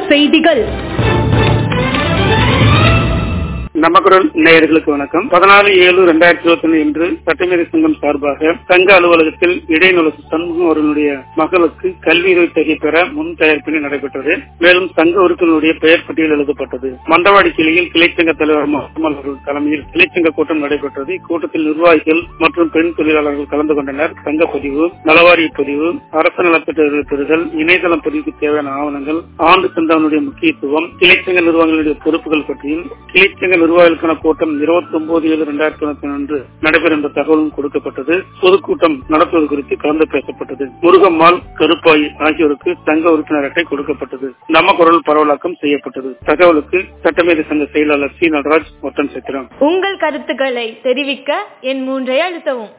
செய்திகள் நமக்குரல் நேயர்களுக்கு வணக்கம் பதினாலு ஏழு ரெண்டாயிரத்தி இருபத்தி ஒன்று இன்று சட்டமேதை சங்கம் சார்பாக சங்க அலுவலகத்தில் இடைநுழசு சண்முகம் அவர்களுடைய மகளுக்கு கல்வி தொகை பெற முன் தயாரிப்பினை நடைபெற்றது மேலும் சங்க உறுப்பினருடைய பெயர் பட்டியல் எழுதப்பட்டது மண்டவாடி கிளையில் கிளைச்சங்க தலைவர் முகமல் அவர்கள் தலைமையில் கிளைச்சங்க கூட்டம் நடைபெற்றது இக்கூட்டத்தில் நிர்வாகிகள் மற்றும் பெண் தொழிலாளர்கள் கலந்து கொண்டனர் சங்க பதிவு நலவாரிய பதிவு அரசு நலத்திட்ட பெறுதல் இணையதளம் பதிவுக்கு தேவையான ஆவணங்கள் ஆண்டு சந்தாவுடைய முக்கியத்துவம் கிளைச்சங்க நிர்வாகங்களுடைய பொறுப்புகள் பற்றியும் கிளைச்சங்க நிர்வாகிகளுக்கான கூட்டம் இருபத்தி ஒன்பது ஏழு இரண்டாயிரத்தி தொண்ணூத்தி ஒன்று நடைபெறும் என்ற தகவலும் கொடுக்கப்பட்டது பொதுக்கூட்டம் நடத்துவது குறித்து கலந்து பேசப்பட்டது முருகம்மாள் கருப்பாய் ஆகியோருக்கு சங்க உறுப்பினர் அட்டை கொடுக்கப்பட்டது நம்ம குரல் பரவலாக்கம் செய்யப்பட்டது தகவலுக்கு சட்டமேதை சங்க செயலாளர் சி நடராஜ் ஒட்டன் சித்திரம் உங்கள் கருத்துக்களை தெரிவிக்க என் மூன்றை அழுத்தவும்